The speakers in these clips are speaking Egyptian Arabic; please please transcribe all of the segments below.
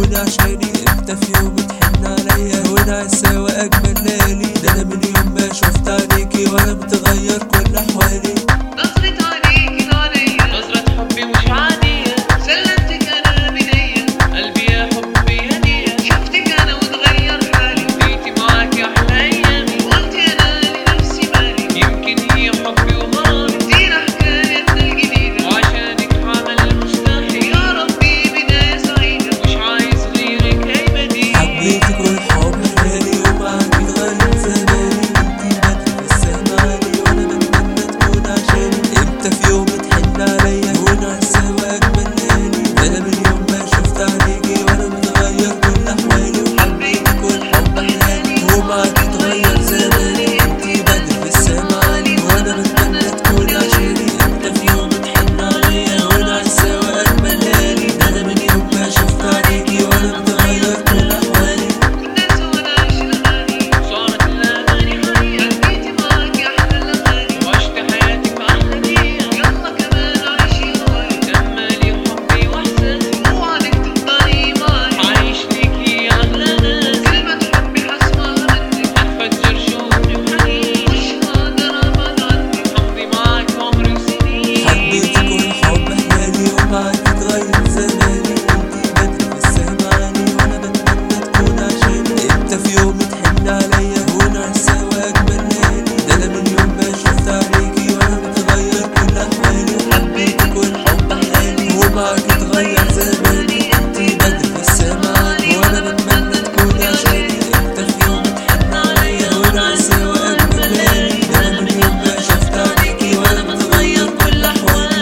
كوني عشاني انت في يوم تحن عليا ونعيش سوا اجمل ليالي ده انا من يوم ما شفت عليكي وانا متغير كل احوالي نظرة عينيكي عليا نظرة حبي مش عادية سلمتك انا بديا قلبي يا حبي هدية شفتك انا وتغير حالي بيتي معاكي أحلى أيامي قلت انا لنفسي مالي يمكن هي حبي ومالي دي حكايتنا الجديدة وعشانك عمل المستحيل يا ربي بداية سعيدة مش عايز غيرك أي بديل حبيتك والحب حالي ومعاك اتغير زماني انتي بدري في السماعي وانا بتمنى تكون عشاني امتى في يوم تحن عليا ونعيش سوا اجمل ليالي ده انا من يوم ما شفت عليكي وانا متغير كل احوالي وحبيتك والحب حالي ومعاك اتغير زماني انتي بدري في السماعي وانا بتمنى تكون عشاني امتى في يوم تحن عليا ونعيش سوا اجمل ليالي ده انا من يوم ما شفت عليكي وانا متغير كل احوالي كنا سوا نعيش الاغاني صارت الأغاني حقيقة خليتي معاكي احلى الاغاني وعشت حياتي في أحلى دقيقة يلا كمان عيشي هواي كملي حبي وإحساسي وعدك تفضلي معاي عايش ليكي أغلى ناس كلمة حبي حسمعها منك هتفجر شوقي وحنين مش هقدر ابعد عنك أمضي معاك عمري وسنين حبيتك والحب حلالي ومعاك اتغير زماني انتي بدري في السمعاني وانا بتمنى تكون عشاني امتى في يوم تحن عليا ونعيش سوا اجمل ليالي ده انا من يوم ما شفت عليكي وانا متغير كل احوالي حبيتك والحب حلالي ومعاك اتغير زماني انتي بدري في السمعاني وانا بتمنى تكون عشاني امتى في يوم تحن عليا ونعيش سوا اجمل ليالي ده انا من يوم ما شفت عليكي وانا متغير كل احوالي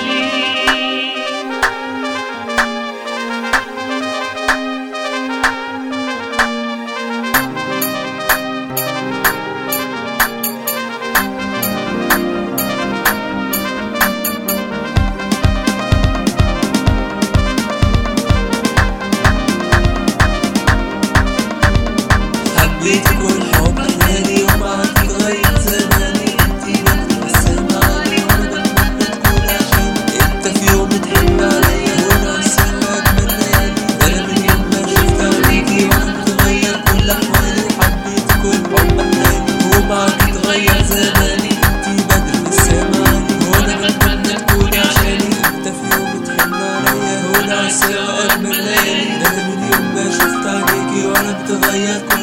حبيتك والحب حلالي ومعاك اتغير زماني انتي بدري في السماعي وانا بتمنى تكون عشاني انت في يوم تحن عليا وانا سوا اجمل ليالي ده انا من يوم ما شفت عليكي وانا متغير كل احوالي حبيتك والحب حلالي ومعاك اتغير زماني انتي بدري في السماعي وانا بتمنى تكون عشاني انت في يوم تحن عليا وانا سوا اجمل ليالي ده انا من يوم ما شفت عليكي وانا متغير كل